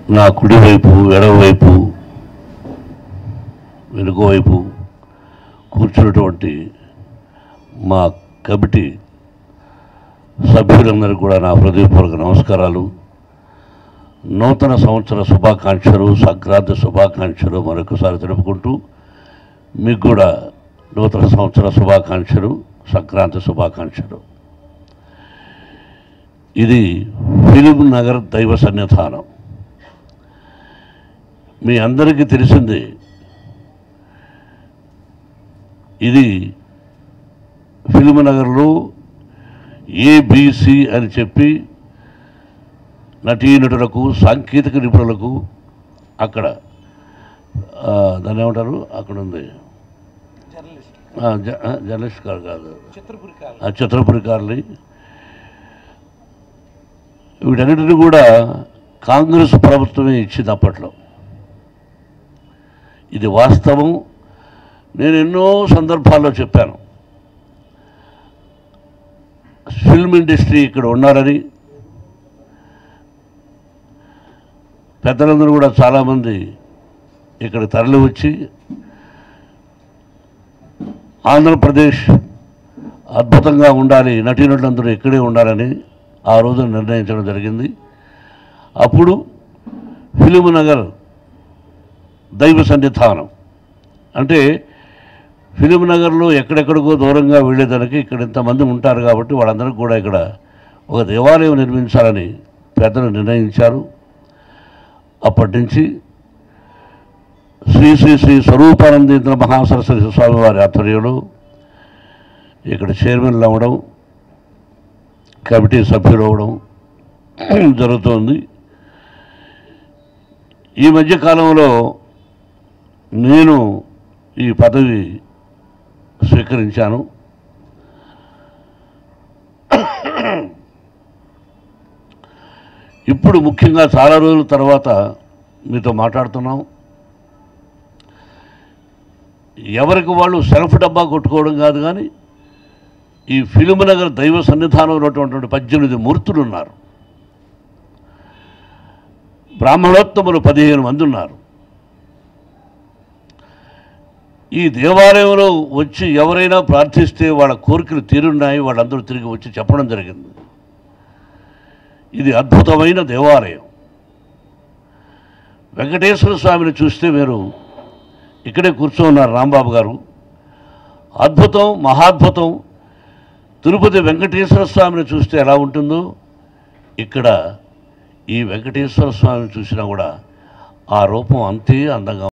నా కుడివైపు ఎడమవైపు వెనుక వైపు కూర్చున్నటువంటి మా కమిటీ సభ్యులందరికీ కూడా నా హృదయపూర్వక నమస్కారాలు నూతన సంవత్సర శుభాకాంక్షలు సంక్రాంతి శుభాకాంక్షలు మరొకసారి తెలుపుకుంటూ మీకు కూడా నూతన సంవత్సర శుభాకాంక్షలు సంక్రాంతి శుభాకాంక్షలు ఇది ఫిలిం నగర్ దైవ సన్నిధానం మీ అందరికీ తెలిసిందే ఇది ఫిలిం నగర్లో ఏబిసి అని చెప్పి నటీనటులకు సాంకేతిక నిపుణులకు అక్కడ ఆ, దాన్ని ఏమంటారు అక్కడ ఉంది జర్నలిస్ట్ ఆ, జ- ఆ, జర్నలిస్ట్ కాదు కాదు చిత్రపురికాలు ఆ చిత్రపురికారులు వీటన్నిటిని కూడా కాంగ్రెస్ ప్రభుత్వమే ఇచ్చింది అప్పట్లో ఇది వాస్తవం నేను ఎన్నో సందర్భాల్లో చెప్పాను ఫిల్మ్ ఇండస్ట్రీ ఇక్కడ ఉన్నారని పెద్దలందరూ కూడా చాలామంది ఇక్కడ తరలి వచ్చి ఆంధ్రప్రదేశ్ అద్భుతంగా ఉండాలి నటీనటులందరూ ఇక్కడే ఉండాలని ఆ రోజు నిర్ణయించడం జరిగింది అప్పుడు ఫిలిం నగర్ దైవ సన్నిధానం అంటే ఫిలిం నగర్లో ఎక్కడెక్కడికో దూరంగా వెళ్ళేదానికి ఇక్కడ ఇంతమంది ఉంటారు కాబట్టి వాళ్ళందరికీ కూడా ఇక్కడ ఒక దేవాలయం నిర్మించాలని పెద్దలు నిర్ణయించారు అప్పటి నుంచి శ్రీ శ్రీ శ్రీ స్వరూపానందేంద్ర మహాసరస్వతి స్వామి వారి ఆధ్వర్యంలో ఇక్కడ చైర్మన్లు అవ్వడం కమిటీ సభ్యులు అవ్వడం జరుగుతోంది ఈ మధ్య కాలంలో నేను ఈ పదవి స్వీకరించాను ఇప్పుడు ముఖ్యంగా చాలా రోజుల తర్వాత మీతో మాట్లాడుతున్నాం ఎవరికి వాళ్ళు సెల్ఫ్ డబ్బా కొట్టుకోవడం కాదు కానీ ఈ ఫిలిం నగర్ దైవ సన్నిధానంలో ఉన్నటువంటి పద్దెనిమిది మూర్తులు ఉన్నారు బ్రాహ్మణోత్తములు పదిహేను మంది ఉన్నారు ఈ దేవాలయంలో వచ్చి ఎవరైనా ప్రార్థిస్తే వాళ్ళ కోరికలు తీరున్నాయి వాళ్ళందరూ తిరిగి వచ్చి చెప్పడం జరిగింది ఇది అద్భుతమైన దేవాలయం వెంకటేశ్వర స్వామిని చూస్తే మీరు ఇక్కడే కూర్చోన్నారు రాంబాబు గారు అద్భుతం మహాద్భుతం తిరుపతి వెంకటేశ్వర స్వామిని చూస్తే ఎలా ఉంటుందో ఇక్కడ ఈ వెంకటేశ్వర స్వామిని చూసినా కూడా ఆ రూపం అంతే అందంగా